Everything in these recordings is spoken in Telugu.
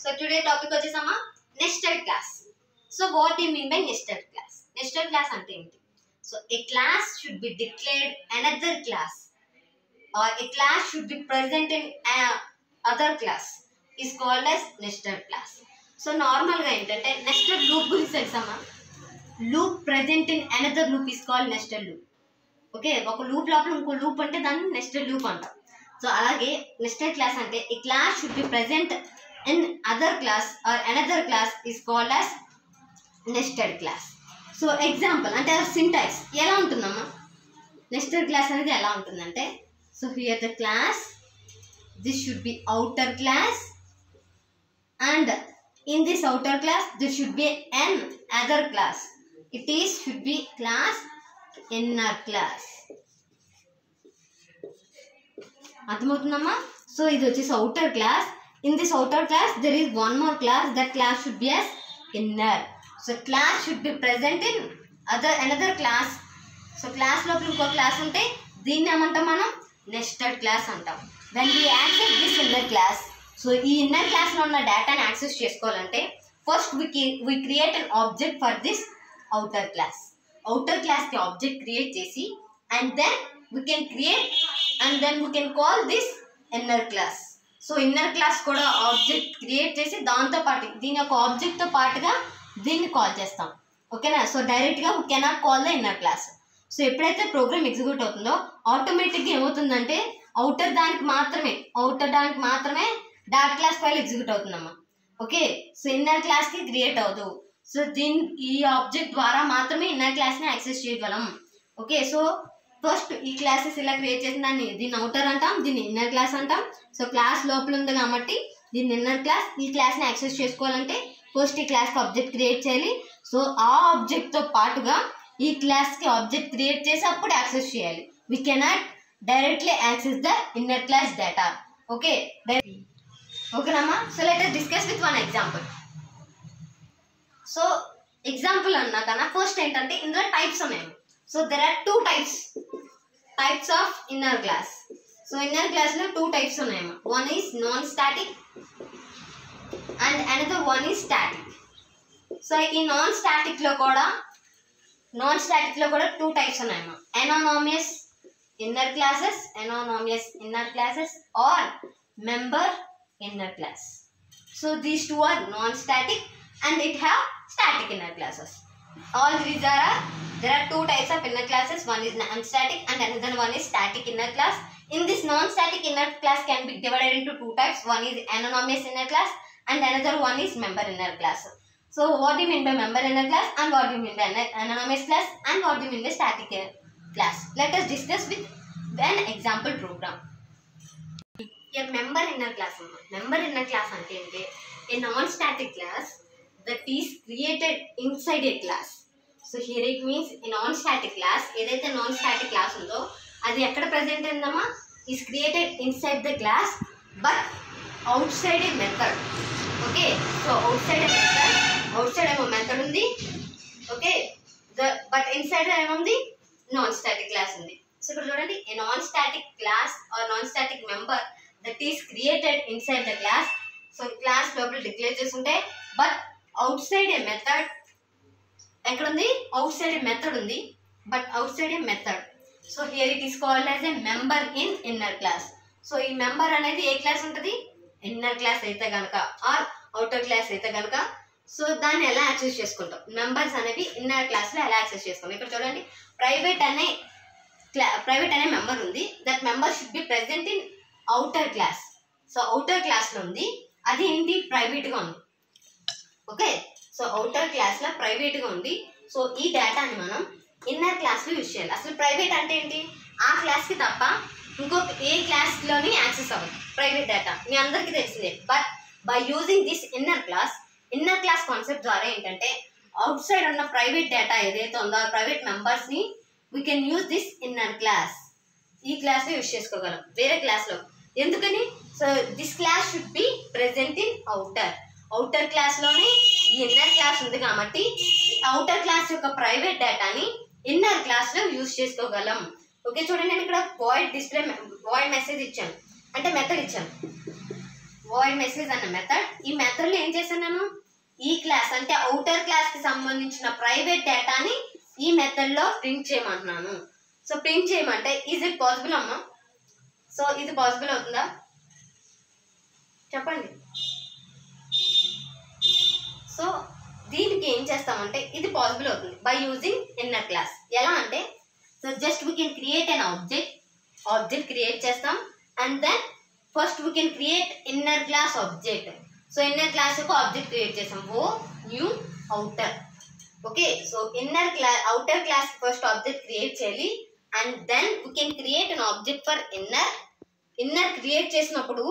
సో టుడే టాపిక్ వచ్చేసమ్మా nested class so what you mean by nested class nested class అంటే ఏంటి so a class should be declared another class or a class should be present in other class is called as nested class so నార్మల్గా ఏంటంటే నెస్టెడ్ లూప్ గురించి తెలుసమ్మా loop present in another loop is called nested loop okay ఒక లూప్ లోపల ఇంకో లూప్ అంటే దాన్ని నెస్టెడ్ లూప్ అంటాం సో అలాగే నెస్టెడ్ క్లాస్ అంటే ఈ class should be present in other class or another class is called as nested class so example అంటే సింటాక్స్ ఎలా ఉంటుందమ్మా నెస్టెడ్ క్లాస్ అనేది ఎలా ఉంటుందంటే so here the class this should be outer class and in this outer class there should be an other class it is should be class inner class అర్థమవుతుందమ్మా సో ఇది వచ్చేసి outer class in this outer class there is one more class that class should be as inner so class should be present in other another class so class లోపల ఇంకో క్లాస్ ఉంటే దీన్ని ఏమంటాం మనం నెస్టెడ్ క్లాస్ అంటాం when we access this inner class so ఈ ఇన్నర్ క్లాస్లో ఉన్న డేటాని యాక్సెస్ చేసుకోవాలంటే first we we create an object for this outer class outer క్లాస్కి ఆబ్జెక్ట్ క్రియేట్ చేసి and then we can create and then we can call this inner class so inner class కూడా ఆబ్జెక్ట్ క్రియేట్ చేసి దాంతో పాటు దీని యొక్క ఆబ్జెక్ట్తో పాటుగా దీన్ని కాల్ చేస్తాం ఓకేనా సో డైరెక్ట్గా we cannot call the inner class so ఎప్పుడైతే ప్రోగ్రామ్ ఎగ్జిక్యూట్ అవుతుందో ఆటోమేటిక్గా ఏమవుతుందంటే అవుటర్ దానికి మాత్రమే అవుటర్ దానికి మాత్రమే డాట్ క్లాస్ ఫైల్ ఎగ్జిక్యూట్ అవుతుందమ్మా ఓకే సో ఇన్నర్ క్లాస్కి క్రియేట్ అవ్వదు సో దీని ఈ ఆబ్జెక్ట్ ద్వారా మాత్రమే ఇన్నర్ క్లాస్ని యాక్సెస్ చేయగలం ఓకే సో ఫస్ట్ ఈ క్లాసెస్ ఇలా క్రియేట్ చేసిన దాన్ని దీన్ని అవుటర్ అంటాం దీన్ని ఇన్నర్ క్లాస్ అంటాం సో క్లాస్ లోపల ఉంది కాబట్టి దీన్ని ఇన్నర్ క్లాస్ ఈ క్లాస్ని యాక్సెస్ చేసుకోవాలంటే ఫస్ట్ ఈ క్లాస్కి ఆబ్జెక్ట్ క్రియేట్ చేయాలి సో ఆ ఆబ్జెక్ట్తో పాటుగా ఈ క్లాస్కి ఆబ్జెక్ట్ క్రియేట్ చేసి అప్పుడు యాక్సెస్ చేయాలి we cannot directly access the inner class data okay ఓకేనమ్మా so let us discuss with one example so example అన్నా కన్నా ఫస్ట్ ఏంటంటే ఇందులో టైప్స్ ఉన్నాయి so there are two types types of inner class so inner క్లాస్లో టూ టైప్స్ ఉన్నాయమ్మా one is non static and another one is static so ఈ నాన్ స్టాటిక్లో కూడా నాన్ స్టాటిక్లో కూడా టూ టైప్స్ ఉన్నాయమ్మా anonymous inner classes anonymous inner classes or member inner class. So these two are non-static and it have static inner classes. All these are there are two types of inner classes. One is non-static and another one is static inner class. In this non-static inner class can be divided into two types. One is anonymous inner class and another one is member inner class. So what do you mean by member inner class and what do you mean by anonymous class and what do you mean by static class? Let us discuss with an example program. a member inner class అమ్మా మెంబర్ ఇన్నర్ క్లాస్ అంటే ఏంటి a non static class that is created inside a class so here it means a non static class ఏదైతే నాన్ స్టాటిక్ క్లాస్ ఉందో అది ఎక్కడ ప్రజెంట్ అయిందమ్మా is created inside the class but outside a method okay so outside a method outside ఏమో మెథడ్ ఉంది ఓకే ద బట్ ఇన్సైడ్ ఏముంది నాన్ స్టాటిక్ క్లాస్ ఉంది సో ఇక్కడ చూడండి ఏ non static class or non static member that is created inside the class so class లోపల డిక్లేర్ చేసుంటే but outside a method ఎక్కడ ఉంది అవుట్ సైడ్ ఏ మెథడ్ ఉంది but outside a method so here it is called as a member in inner class so ఈ మెంబర్ అనేది ఏ క్లాస్ ఉంటుంది ఇన్నర్ క్లాస్ అయితే కనుక ఆర్ అవుటర్ క్లాస్ అయితే కనుక సో దాన్ని ఎలా యాక్సెస్ చేసుకుంటాం మెంబర్స్ అనేవి ఇన్నర్ క్లాస్లో ఎలా యాక్సెస్ చేసుకుంటాం ఇక్కడ చూడండి ప్రైవేట్ అనే క్లా ప్రైవేట్ అనే మెంబర్ ఉంది that member should be present in outer class so outer క్లాస్లో ఉంది అది ఏంటి ప్రైవేట్గా ఉంది ఓకే సో అవుటర్ క్లాస్లో ప్రైవేట్గా ఉంది సో ఈ డేటాని మనం ఇన్నర్ క్లాస్లో యూజ్ చేయాలి అసలు ప్రైవేట్ అంటే ఏంటి ఆ క్లాస్కి తప్ప ఇంకొక ఏ క్లాస్లోని యాక్సెస్ అవ్వదు ప్రైవేట్ డేటా మీ అందరికీ తెలిసిందే but by using this inner class inner class concept ద్వారా ఏంటంటే అవుట్ సైడ్ ఉన్న ప్రైవేట్ డేటా ఏదైతే ఉందో ఆ ప్రైవేట్ మెంబర్స్ని we can use this inner class ఈ క్లాస్లో యూజ్ చేసుకోగలం వేరే క్లాస్లో ఎందుకని so this class should be present in outer outer క్లాస్లోనే ఈ ఇన్నర్ క్లాస్ ఉంది కాబట్టి అవుటర్ క్లాస్ యొక్క ప్రైవేట్ డేటాని ఇన్నర్ క్లాస్లో యూజ్ చేసుకోగలం ఓకే చూడండి నేను ఇక్కడ వాయిడ్ డిస్ప్లే వాయిడ్ మెసేజ్ ఇచ్చాను అంటే మెథడ్ ఇచ్చాను వాయిడ్ మెసేజ్ అన్న మెథడ్ ఈ మెథడ్ లో ఏం చేశాను నేను ఈ క్లాస్ అంటే అవుటర్ క్లాస్ కి సంబంధించిన ప్రైవేట్ డేటాని ఈ మెథడ్ లో ప్రింట్ చేయమంటున్నాను సో ప్రింట్ చేయమంటే ఈజ్ ఇట్ పాసిబుల్ అమ్మా సో ఇది పాసిబుల్ అవుతుందా చెప్పండి సో దీనికి ఏం చేస్తామంటే ఇది పాసిబుల్ అవుతుంది బై యూజింగ్ ఇన్నర్ క్లాస్ ఎలా అంటే so just we can create an object object create చేస్తాం and then first we can create inner class object so inner class యొక్క ఆబ్జెక్ట్ క్రియేట్ చేసాం O new outer okay so inner క్లా outer class first object create చేయాలి and then we can create an object for inner inner create చేసినప్పుడు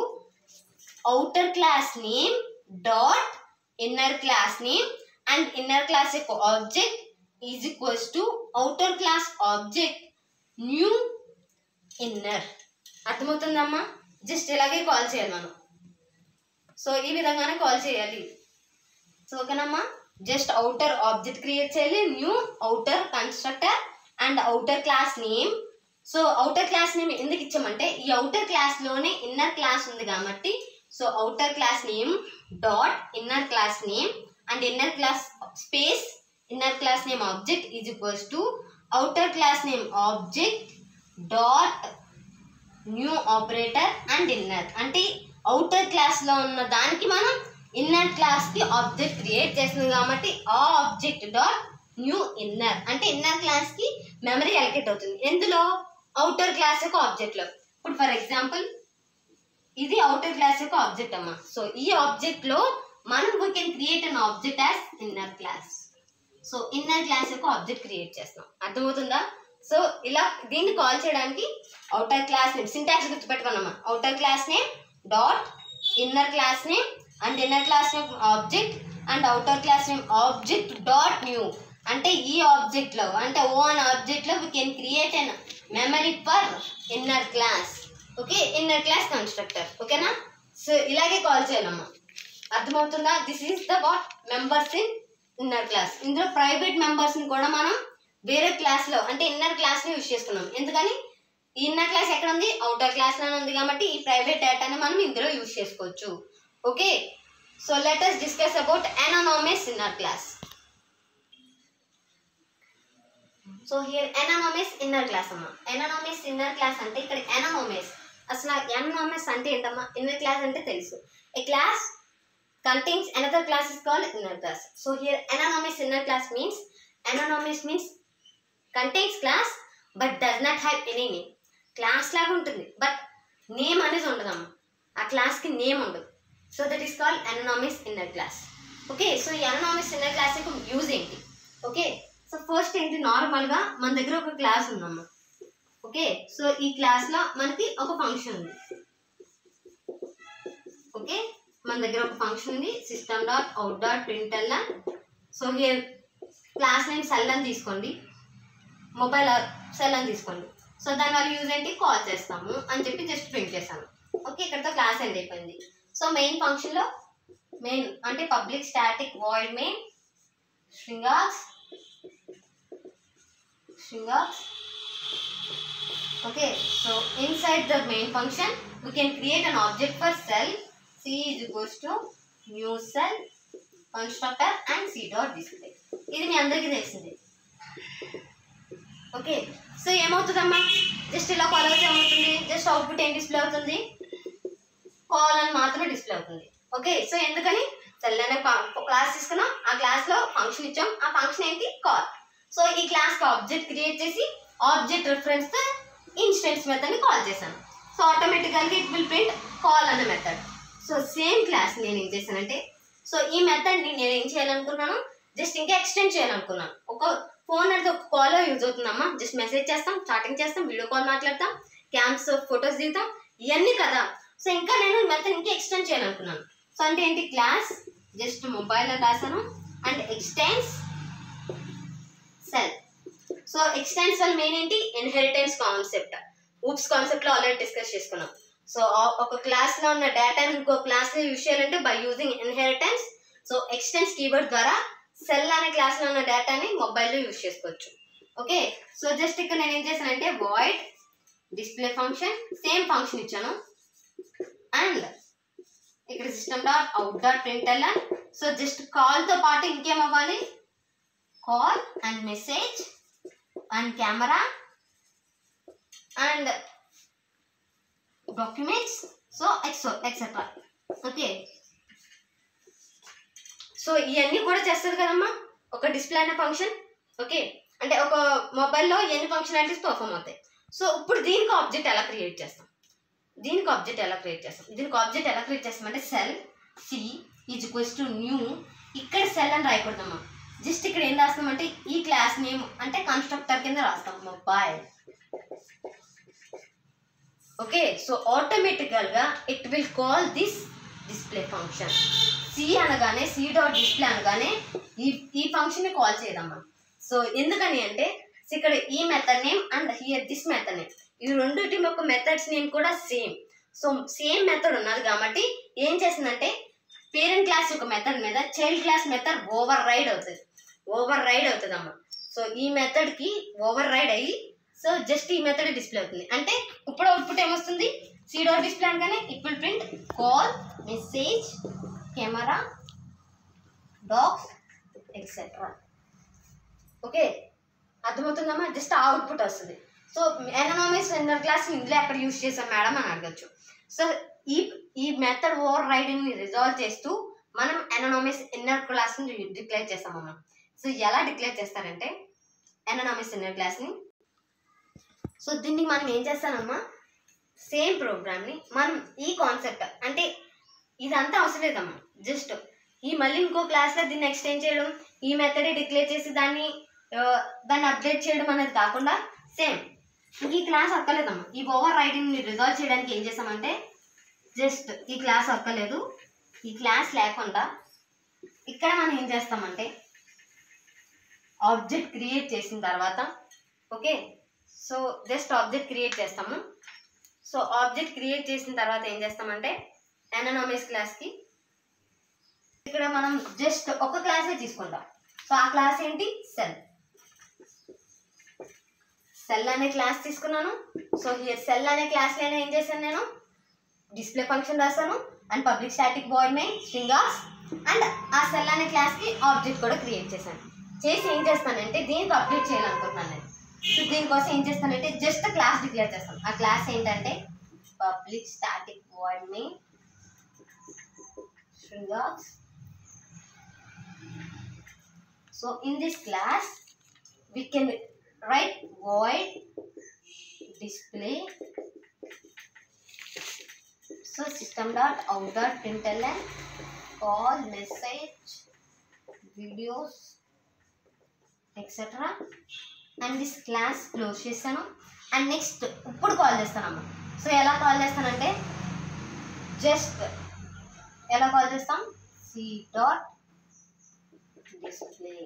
outer class name dot inner class name and inner class యొక్క object is equals to outer class object new inner అర్థమవుతుందమ్మా జస్ట్ ఇలాగే కాల్ చేయాలి మనం సో ఈ విధంగానే కాల్ చేయాలి సో ఓకేనమ్మా జస్ట్ అవుటర్ ఆబ్జెక్ట్ క్రియేట్ చేయాలి new outer constructor and outer class name so outer class name ఎందుకు ఇచ్చామంటే ఈ అవుటర్ క్లాస్ లోనే ఇన్నర్ క్లాస్ ఉంది కాబట్టి so outer class name dot inner class name and inner class space inner class name object is equals to outer class name object dot new operator and inner అంటే అవుటర్ క్లాస్ లో ఉన్న దానికి మనం ఇన్నర్ క్లాస్ కి ఆబ్జెక్ట్ క్రియేట్ చేస్తుంది కాబట్టి ఆ ఆబ్జెక్ట్ డాట్ న్యూ ఇన్నర్ అంటే ఇన్నర్ క్లాస్ కి మెమరీ అలకేట్ అవుతుంది ఎందులో అవుటర్ క్లాస్ యొక్క ఆబ్జెక్ట్ లో ఇప్పుడు ఫర్ ఎగ్జాంపుల్ ఇది అవుటర్ క్లాస్ యొక్క ఆబ్జెక్ట్ అమ్మా సో ఈ ఆబ్జెక్ట్ లో మనం we can create an object as inner class so inner class యొక్క ఆబ్జెక్ట్ క్రియేట్ చేస్తాం అర్థమవుతుందా సో ఇలా దీన్ని కాల్ చేయడానికి అవుటర్ క్లాస్ నేమ్ సింటాక్స్ గుర్తుపెట్టుకున్నామా outer class name dot inner class name and inner class name object and outer class name object dot new అంటే ఈ ఆబ్జెక్ట్ లో అంటే ఓ అనే ఆబ్జెక్ట్ లో we can create an memory for inner class okay inner class constructor ఓకేనా సో ఇలాగే కాల్ చేయాలమ్మా అర్థమవుతుందా this is the what members in inner class ఇందులో ప్రైవేట్ మెంబర్స్ ని కూడా మనం వేరే క్లాస్ లో అంటే ఇన్నర్ క్లాస్ ని యూజ్ చేసుకున్నాం ఎందుకని ఈ ఇన్నర్ క్లాస్ ఎక్కడ ఉంది అవుటర్ క్లాస్ లోనే ఉంది కాబట్టి ఈ ప్రైవేట్ డేటాని మనం ఇందులో యూజ్ చేసుకోవచ్చు okay so let us discuss about anonymous inner class so here anonymous inner class అమ్మా ఎనానోమస్ ఇన్నర్ క్లాస్ అంటే ఇక్కడ ఎనానోమస్ అసలు ఎనానోమస్ అంటే ఏంటమ్మా ఇన్నర్ క్లాస్ అంటే తెలుసు a class contains another class is called inner class. So here anonymous inner class means anonymous means contains class but does not have any name. Class లాగా ఉంటుంది బట్ నేమ్ అనేది ఉండదమ్మా ఆ క్లాస్కి నేమ్ ఉండదు so that is called anonymous inner class okay so ఈ అననామిస్ ఇన్నర్ క్లాస్ యొక్క యూజ్ ఏంటి ఓకే సో ఫస్ట్ ఏంటి నార్మల్గా మన దగ్గర ఒక క్లాస్ ఉందమ్మా ఓకే సో ఈ క్లాస్లో మనకి ఒక ఫంక్షన్ ఉంది ఓకే మన దగ్గర ఒక ఫంక్షన్ ఉంది system dot out dot println so here class name cell అని తీసుకోండి మొబైల్ సెల్ అని తీసుకోండి సో దాని వల్ల యూజ్ ఏంటి కాల్ చేస్తాము అని చెప్పి జస్ట్ ప్రింట్ చేస్తాను ఓకే ఇక్కడతో క్లాస్ ఎండ్ అయిపోయింది సో మెయిన్ ఫంక్షన్లో మెయిన్ అంటే public static void main string args string args okay so inside the main function we can create an object for cell c is equals to new cell constructor and c dot display ఇది మీ అందరికీ తెలిసింది ఓకే సో ఏమవుతుందమ్మా జస్ట్ ఇలా కాల్ అయితే ఏమవుతుంది జస్ట్ అవుట్పుట్ ఏం డిస్ప్లే అవుతుంది కాల్ అని మాత్రమే డిస్ప్లే అవుతుంది ఓకే సో ఎందుకని సెల్ అనే క్లాస్ తీసుకున్నాం ఆ క్లాస్ లో ఫంక్షన్ ఇచ్చాం ఆ ఫంక్షన్ ఏంటి కాల్ సో ఈ క్లాస్ కి ఆబ్జెక్ట్ క్రియేట్ చేసి ఆబ్జెక్ట్ రిఫరెన్స్ తో ఇన్స్టెన్స్ మెథడ్ ని కాల్ చేశాను సో ఆటోమేటిక్గా ఇట్ విల్ ప్రింట్ కాల్ అన్న మెథడ్ సో సేమ్ క్లాస్ నేను ఏం చేశానంటే సో ఈ మెథడ్ ని నేను ఏం చేయాలనుకున్నాను జస్ట్ ఇంకా ఎక్స్టెండ్ చేయాలనుకున్నాను ఒక ఫోన్ అనేది ఒక కాల్ యూజ్ అవుతుందమ్మా జస్ట్ మెసేజ్ చేస్తాం చాటింగ్ చేస్తాం వీడియో కాల్ మాట్లాడతాం క్యాంప్స్ ఫొటోస్ దిగుతాం ఇవన్నీ కదా సో ఇంకా నేను ఈ మెథడ్ ఇంకా ఎక్స్టెండ్ చేయాలనుకున్నాను సో అంటే ఏంటి క్లాస్ జస్ట్ మొబైల్ అని రాశాను and extends cell so extends వల్ల మెయిన్ ఏంటి ఇన్హెరిటెన్స్ కాన్సెప్ట్ ఊప్స్ కాన్సెప్ట్ లో ఆల్రెడీ డిస్కస్ చేసుకున్నాం సో ఒక క్లాస్ లో ఉన్న డేటాని ఇంకో క్లాస్ లో యూజ్ చేయాలంటే by using inheritance so extends keyword ద్వారా సెల్ అనే క్లాస్ లో ఉన్న డేటాని మొబైల్లో యూజ్ చేసుకోవచ్చు ఓకే సో జస్ట్ ఇక్కడ నేను ఏం చేశానంటే void display function same function ఇచ్చాను అండ్ ఇక్కడ system dot out dot print so just కాల్తో పాటు ఇంకేం అవ్వాలి call and message and camera and documents so ఎక్సో ఎక్సెట్రా ఓకే సో ఇవన్నీ కూడా చేస్తుంది కదమ్మా ఒక డిస్ప్లే అనే ఫంక్షన్ ఓకే అంటే ఒక మొబైల్లో ఎన్ని ఫంక్షనాలిటీస్ పర్ఫామ్ అవుతాయి సో ఇప్పుడు దీనికి ఆబ్జెక్ట్ ఎలా క్రియేట్ చేస్తాం దీనికి ఆబ్జెక్ట్ ఎలా క్రియేట్ చేస్తాం దీనికి ఆబ్జెక్ట్ ఎలా క్రియేట్ చేస్తాం అంటే cell c is equals to new ఇక్కడ సెల్ అని రాయకూడదమ్మా జస్ట్ ఇక్కడ ఏం రాస్తామంటే ఈ క్లాస్ నేమ్ అంటే కన్స్ట్రక్టర్ కింద రాస్తాం మొబైల్ ఓకే సో ఆటోమేటికల్గా it will call this display function c అనగానే సి డాట్ డిస్ప్లే అనగానే ఈ ఈ ఫంక్షన్ని కాల్ చేయదమ్మా సో ఎందుకని అంటే so ఇక్కడ ఈ method name and here this method name ఈ రెండింటి యొక్క మెథడ్స్ నేమ్ కూడా సేమ్ సో సేమ్ మెథడ్ ఉన్నది కాబట్టి ఏం చేసిందంటే పేరెంట్ క్లాస్ యొక్క మెథడ్ మీద child class method override అవుతుంది ఓవర్ రైడ్ అవుతుంది అమ్మ సో ఈ మెథడ్కి ఓవర్ రైడ్ అయ్యి సో జస్ట్ ఈ మెథడ్ డిస్ప్లే అవుతుంది అంటే ఇప్పుడు అవుట్పుట్ ఏమొస్తుంది సీ డాట్ డిస్ప్లే అనగానే it will print call message camera docs etcetera okay అర్థమవుతుందమ్మా just ఆ అవుట్పుట్ వస్తుంది సో ఎకనామిక్స్ ఇన్నర్ క్లాస్ ఇందులో ఎక్కడ యూస్ చేసాం మేడం అని అడగచ్చు సో ఈ ఈ మెథడ్ ఓవర్ రైడింగ్ని రిజాల్వ్ చేస్తూ మనం ఎననామిక్స్ ఇన్నర్ క్లాస్ని డిక్లేర్ చేస్తామమ్మా సో ఎలా డిక్లేర్ చేస్తారంటే ఎననామిక్స్ ఇన్నర్ క్లాస్ని సో దీన్ని మనం ఏం చేస్తానమ్మా సేమ్ ప్రోగ్రామ్ని మనం ఈ కాన్సెప్ట్ అంటే ఇదంతా అవసరం లేదమ్మా జస్ట్ ఈ మళ్ళీ ఇంకో క్లాస్లో దీన్ని ఎక్స్టెండ్ చేయడం ఈ మెథడే డిక్లేర్ చేసి దాన్ని ఆ, దాన్ని అప్డేట్ చేయడం అనేది కాకుండా సేమ్ ఈ క్లాస్ అక్కర్లేదమ్మా ఈ ఓవర్ రైడింగ్ని రిజాల్వ్ చేయడానికి ఏం చేసామంటే జస్ట్ ఈ క్లాస్ అక్కర్లేదు ఈ క్లాస్ లేకుండా ఇక్కడ మనం ఏం చేస్తామంటే ఆబ్జెక్ట్ క్రియేట్ చేసిన తర్వాత okay so just object create చేస్తాము సో ఆబ్జెక్ట్ క్రియేట్ చేసిన తర్వాత ఏం చేస్తామంటే ఎననామిక్స్ క్లాస్కి ఇక్కడ మనం జస్ట్ ఒక క్లాసే తీసుకుంటాం సో ఆ క్లాస్ ఏంటి సెల్ సెల్ అనే క్లాస్ తీసుకున్నాను సో హియర్ సెల్ అనే క్లాస్లోనే ఏం చేశాను నేను డిస్ప్లే ఫంక్షన్ రాశాను and public static void main string args and ఆ సెల్ అనే క్లాస్కి ఆబ్జెక్ట్ కూడా క్రియేట్ చేశాను చేసి ఏం చేస్తానంటే దీనికి అప్డేట్ చేయాలనుకుంటున్నాను నేను సో దీనికోసం ఏం చేస్తానంటే జస్ట్ క్లాస్ డిక్లేర్ చేస్తాను ఆ క్లాస్ ఏంటంటే public static void main stringers. So in this class, we can write void display. So system dot out dot println call message videos etc. And this class close చేస్తాను అండ్ నెక్స్ట్ ఇప్పుడు కాల్ చేస్తానమ్మా సో ఎలా కాల్ చేస్తానంటే జస్ట్ ఎలా కాల్ చేస్తాం c dot display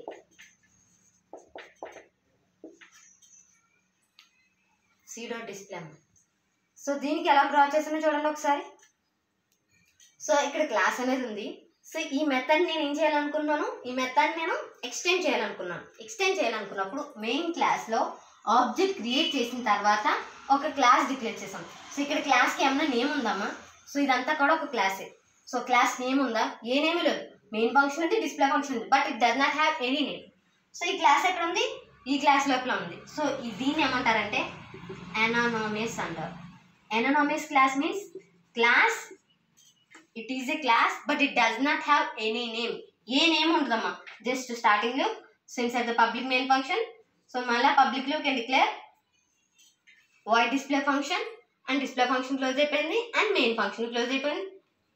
c dot display అమ్మ సో దీనికి ఎలా డ్రా చేసానో చూడండి ఒకసారి సో ఇక్కడ క్లాస్ అనేది ఉంది సో ఈ మెథడ్ నేను ఏం చేయాలనుకున్నాను ఈ మెథడ్ నేను ఎక్స్టెండ్ చేయాలనుకున్నాను ఎక్స్టెండ్ చేయాలనుకున్నప్పుడు మెయిన్ క్లాస్లో ఆబ్జెక్ట్ క్రియేట్ చేసిన తర్వాత ఒక క్లాస్ డిక్లేర్ చేసాం సో ఇక్కడ క్లాస్కి ఏమన్నా నేమ్ ఉందమ్మా సో ఇదంతా కూడా ఒక క్లాసే సో క్లాస్ నేమ్ ఉందా ఏ నేమ్ లేదు మెయిన్ ఫంక్షన్ ఉంది డిస్ప్లే ఫంక్షన్ ఉంది but it does not have any name so ఈ క్లాస్ ఎక్కడ ఉంది ఈ క్లాస్ లోపల ఉంది సో ఈ దీన్ని ఏమంటారంటే ఎనానామిస్ అంటారు anonymous class means class it is a class but it does not have any name ఏ నేమ్ ఉండదమ్మా జస్ట్ స్టార్టింగ్లో since at the public main function so మళ్ళీ పబ్లిక్లో can declare void display function and display function close అయిపోయింది అండ్ మెయిన్ ఫంక్షన్ క్లోజ్ అయిపోయింది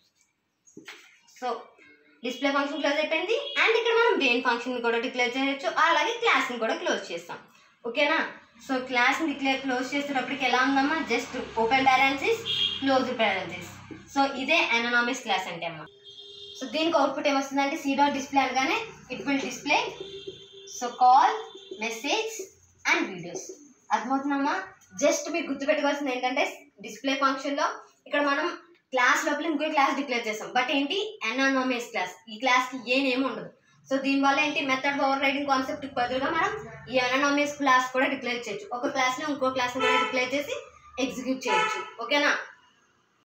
సో డిస్ప్లే ఫంక్షన్ క్లోజ్ అయిపోయింది అండ్ ఇక్కడ మనం మెయిన్ ఫంక్షన్ కూడా డిక్లేర్ చేయొచ్చు అలాగే క్లాస్ని కూడా క్లోజ్ చేస్తాం ఓకేనా సో క్లాస్ని డిక్లేర్ క్లోజ్ చేసేటప్పటికి ఎలా ఉందమ్మా just open parenthesis close parenthesis so ఇదే ఎననామిక్స్ క్లాస్ అంటే అమ్మా సో దీనికి అవుట్పుట్ ఏమొస్తుందంటే సీ డాట్ డిస్ప్లే అనగానే it will display so call message and videos అర్థమవుతుందమ్మా జస్ట్ మీకు గుర్తుపెట్టుకోవాల్సింది ఏంటంటే డిస్ప్లే ఫంక్షన్లో ఇక్కడ మనం క్లాస్ లోపల ఇంకో క్లాస్ డిక్లేర్ చేస్తాం బట్ ఏంటి ఎనానోమియస్ క్లాస్ ఈ క్లాస్కి ఏ నేమ్ ఉండదు సో దీనివల్ల ఏంటి మెథడ్ ఓవర్ రైడింగ్ కాన్సెప్ట్ బదులుగా మనం ఈ ఎనానోమియస్ క్లాస్ కూడా డిక్లేర్ చేయొచ్చు ఒక క్లాస్లో ఇంకో క్లాస్ కూడా డిక్లేర్ చేసి ఎగ్జిక్యూట్ చేయొచ్చు ఓకేనా